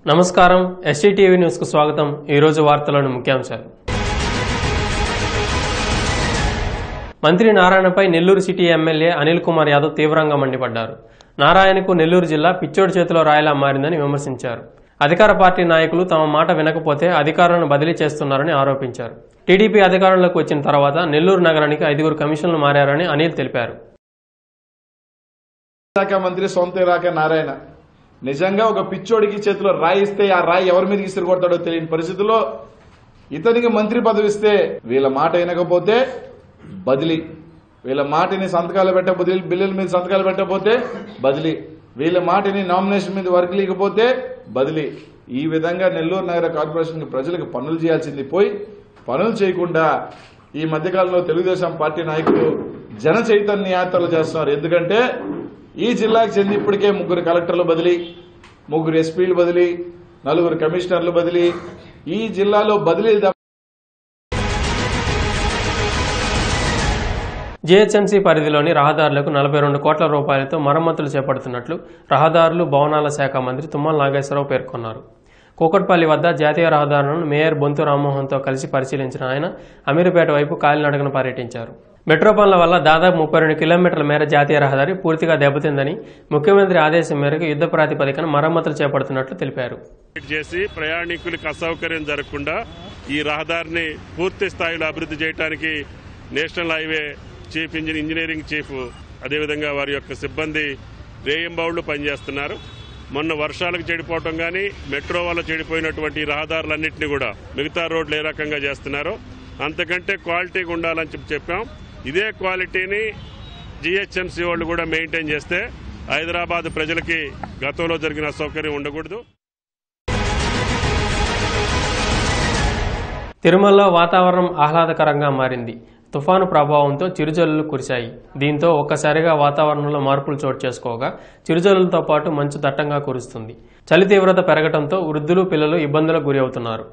నమస్కారం ఎస్టీటీవీ న్యూస్కు స్వాగతం ఈరోజు వార్తలోని ముఖ్యాంశాలు మంత్రి నారాయణపై నెల్లూరు సిటీ ఎమ్మెల్యే అనిల్ కుమార్ యాదవ్ తీవ్రంగా మండిపడ్డారు నారాయణకు నెల్లూరు జిల్లా పిచ్చోడి చేతిలో రాయలా మారిందని విమర్శించారు అధికార పార్టీ నాయకులు తమ మాట వినకపోతే అధికారులను బదిలీ చేస్తున్నారని ఆరోపించారు టీడీపీ అధికారంలోకి వచ్చిన తర్వాత నెల్లూరు నగరానికి ఐదుగురు కమిషన్లు మారారని అనిల్ తెలిపారు శాఖ మంత్రి సొంత ఇలాఖ నారాయణ నిజంగా ఒక పిచ్చోడికి చేతిలో రాయి ఇస్తే ఆ రాయి ఎవరి మీద ఇసురు కొడతాడో తెలియని పరిస్థితుల్లో ఇతనికి మంత్రి పదవి ఇస్తే వీళ్ళ మాట వినకపోతే బదిలీ వీళ్ళ మాటని సంతకాలు పెట్టకపోతే బిల్లుల మీద సంతకాలు పెట్టకపోతే బదిలీ వీళ్ళ మాటని నామినేషన్ మీద వర్క్ లేకపోతే బదిలీ ఈ విధంగా నెల్లూరు నగర కార్పొరేషన్ ప్రజలకు పనులు చేయాల్సింది పోయి పనులు చేయకుండా ఈ మధ్యకాలంలో తెలుగుదేశం పార్టీ నాయకులు జన చైతన్య యాత్రలు చేస్తున్నారు ఎందుకంటే ఈ జిల్లాకు చెంది ఇప్పటికే ముగ్గురు కలెక్టర్లు బదిలీ ముగ్గురు ఎస్పీలు బదిలీ నలుగురు కమిషనర్లు బదిలీ ఈ జిల్లాలో బదిలీలు తప్ప జీహెచ్ఎంసీ పరిధిలోని రహదారులకు నలభై రెండు కోట్ల రూపాయలతో మరమ్మతులు చేపడుతున్నట్లు రహదారులు భవనాల శాఖ మంత్రి తుమ్మల నాగేశ్వరరావు పేర్కొన్నారు కూకట్పల్లి వద్ద జాతీయ రహదారులను మేయర్ బొంతు రామ్మోహన్తో కలిసి పరిశీలించిన ఆయన అమీర్పేట వైపు కాలినడకన పర్యటించారు మెట్రో పనుల వల్ల దాదాపు ముప్పై రెండు కిలోమీటర్ల మేర జాతీయ రహదారి పూర్తిగా దెబ్బతిందని ముఖ్యమంత్రి ఆదేశం మేరకు యుద్ధ ప్రాతిపదికన మరమ్మతులు చేపడుతున్నట్లు తెలిపారు చేసి ప్రయాణికులకు అసౌకర్యం జరగకుండా ఈ రహదారిని పూర్తి స్థాయిలో అభివృద్ధి చేయడానికి national highway chief engineer engineering chief అదేవిధంగా వారి యొక్క సిబ్బంది రేయింబౌళ్లు పనిచేస్తున్నారు మొన్న వర్షాలకు చెడిపోవటం కానీ మెట్రో వల్ల చెడిపోయినటువంటి ఈ రహదారులన్నింటినీ కూడా మిగతా రోడ్లు ఏ రకంగా చేస్తున్నారో అంతకంటే క్వాలిటీగా ఉండాలని చెప్పి చెప్పాం ఇదే క్వాలిటీని జీహెచ్ఎంసీ వాళ్ళు కూడా మెయింటైన్ చేస్తే హైదరాబాద్ ప్రజలకి గతంలో జరిగిన అసౌకర్యం ఉండకూడదు తిరుమలలో వాతావరణం ఆహ్లాదకరంగా మారింది తుఫాను ప్రభావంతో చిరుజల్లులు కురిశాయి దీంతో ఒక్కసారిగా వాతావరణంలో మార్పులు చోటు చేసుకోగా చిరుజల్లులతో పాటు మంచు దట్టంగా కురుస్తుంది చలి తీవ్రత పెరగడంతో వృద్ధులు పిల్లలు ఇబ్బందులకు గురి అవుతున్నారు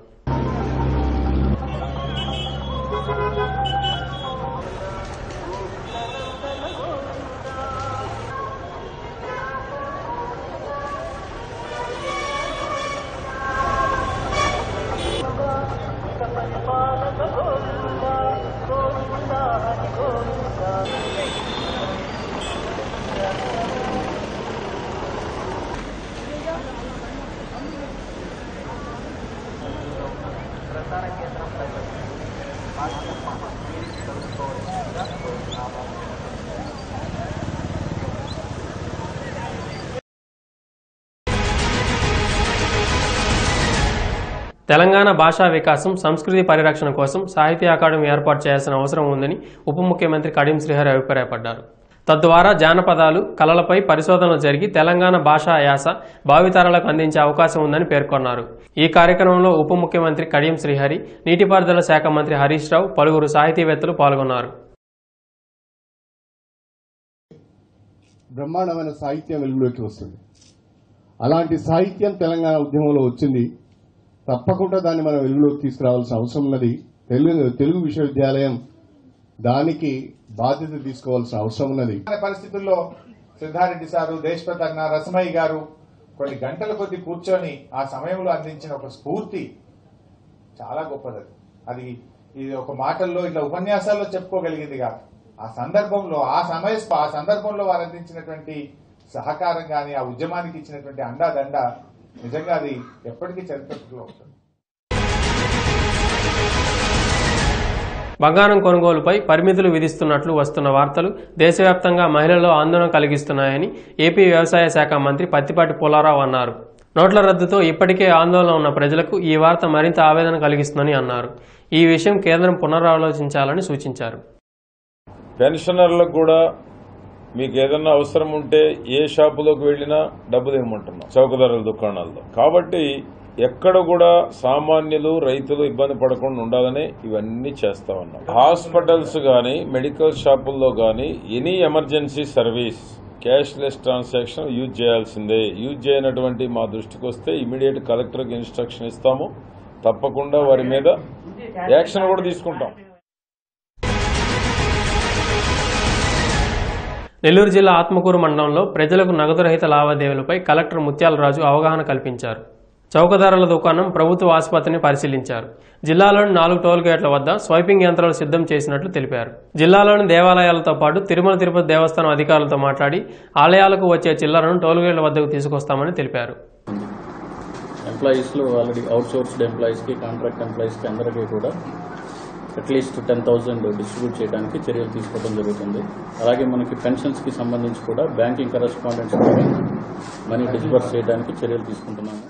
తెలంగాణ భాషా వికాసం సంస్కృతి పరిరక్షణ కోసం సాహిత్య అకాడమీ ఏర్పాటు చేయాల్సిన అవసరం ఉందని ఉప ముఖ్యమంత్రి కడియం శ్రీహరి అభిప్రాయపడ్డారు తద్వారా జానపదాలు కళలపై పరిశోధనలు జరిగి తెలంగాణ భాషా యాస భావితరాలకు అందించే అవకాశం ఉందని పేర్కొన్నారు ఈ కార్యక్రమంలో ఉప ముఖ్యమంత్రి కడియం శ్రీహరి నీటిపారుదల శాఖ మంత్రి హరీష్ రావు పలువురు సాహితీవేత్తలు పాల్గొన్నారు బ్రహ్మాండమైన సాహిత్యం వెలుగులోకి వస్తుంది అలాంటి సాహిత్యం తెలంగాణ ఉద్యమంలో వచ్చింది తప్పకుండా దాన్ని మనం వెలుగులోకి తీసుకురావాల్సిన అవసరం ఉన్నది తెలుగు తెలుగు విశ్వవిద్యాలయం దానికి బాధ్యత తీసుకోవాల్సిన అవసరం ఉన్నది అనే పరిస్థితుల్లో సిద్ధారెడ్డి సారు దేశప్రతజ్ఞ రసమయ్య గారు కొన్ని గంటల కొద్ది కూర్చొని ఆ సమయంలో అందించిన ఒక స్ఫూర్తి చాలా గొప్పది అది ఇది ఒక మాటల్లో ఇట్లా ఉపన్యాసాల్లో చెప్పుకోగలిగింది కాదు ఆ సందర్భంలో ఆ సమయ ఆ సందర్భంలో వారు అందించినటువంటి సహకారం కానీ ఆ ఉద్యమానికి ఇచ్చినటువంటి అండాదండ నిజంగా అది ఎప్పటికీ చరిత్రలో ఉంటుంది బంగారం కొనుగోలుపై పరిమితులు విధిస్తున్నట్లు వస్తున్న వార్తలు దేశవ్యాప్తంగా మహిళల్లో ఆందోళన కలిగిస్తున్నాయని ఏపీ వ్యవసాయ శాఖ మంత్రి పత్తిపాటి పుల్లారావు అన్నారు నోట్ల రద్దుతో ఇప్పటికే ఆందోళన ఉన్న ప్రజలకు ఈ వార్త మరింత ఆవేదన కలిగిస్తుందని అన్నారు ఈ విషయం కేంద్రం పునరాలోచించాలని సూచించారు పెన్షనర్లకు కూడా మీకు ఏదన్నా అవసరం ఉంటే ఏ షాపులోకి వెళ్ళినా డబ్బు దిగమంటున్నాం చౌకధరల దుకాణాల్లో కాబట్టి ఎక్కడ కూడా సామాన్యులు రైతులు ఇబ్బంది పడకుండా ఉండాలని ఇవన్నీ చేస్తా ఉన్నాం హాస్పిటల్స్ గాని మెడికల్ షాపుల్లో గాని any emergency service cashless transaction use చేయాల్సిందే యూజ్ చేయనటువంటి మా దృష్టికి వస్తే ఇమీడియట్ కలెక్టర్కి ఇన్స్ట్రక్షన్ ఇస్తాము తప్పకుండా వారి మీద యాక్షన్ కూడా తీసుకుంటాం నెల్లూరు జిల్లా ఆత్మకూరు మండలంలో ప్రజలకు నగదు రహిత లావాదేవీలపై కలెక్టర్ ముత్యాలరాజు అవగాహన కల్పించారు చౌకధరల దుకాణం ప్రభుత్వ ఆసుపత్రిని పరిశీలించారు జిల్లాలోని నాలుగు టోల్ గేట్ల వద్ద స్వైపింగ్ యంత్రాలు సిద్ధం చేసినట్లు తెలిపారు జిల్లాలోని దేవాలయాలతో పాటు తిరుమల తిరుపతి దేవస్థానం అధికారులతో మాట్లాడి ఆలయాలకు వచ్చే చిల్లరను టోల్ గేట్ల వద్దకు తీసుకొస్తామని తెలిపారు ఎంప్లాయీస్లో ఆల్రెడీ అవుట్ సోర్స్డ్ ఎంప్లాయీస్కి కాంట్రాక్ట్ ఎంప్లాయీస్కి అందరికీ కూడా అట్లీస్ట్ టెన్ థౌజండ్ డిస్ట్రిబ్యూట్ చేయడానికి చర్యలు తీసుకోవడం జరుగుతుంది అలాగే మనకి పెన్షన్స్కి సంబంధించి కూడా బ్యాంకింగ్ కరెస్పాండెంట్స్ మనీ డిస్బర్స్ చేయడానికి చర్యలు తీసుకుంటున్నాము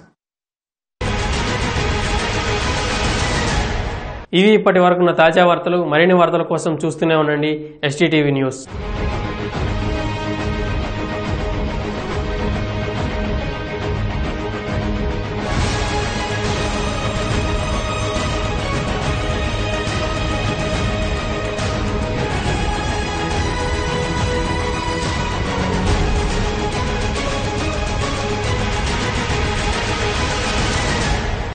ఇవి ఇప్పటి వరకున్న తాజా వార్తలు మరిన్ని వార్తల కోసం చూస్తూనే ఉండండి ఎస్టీటీవీ న్యూస్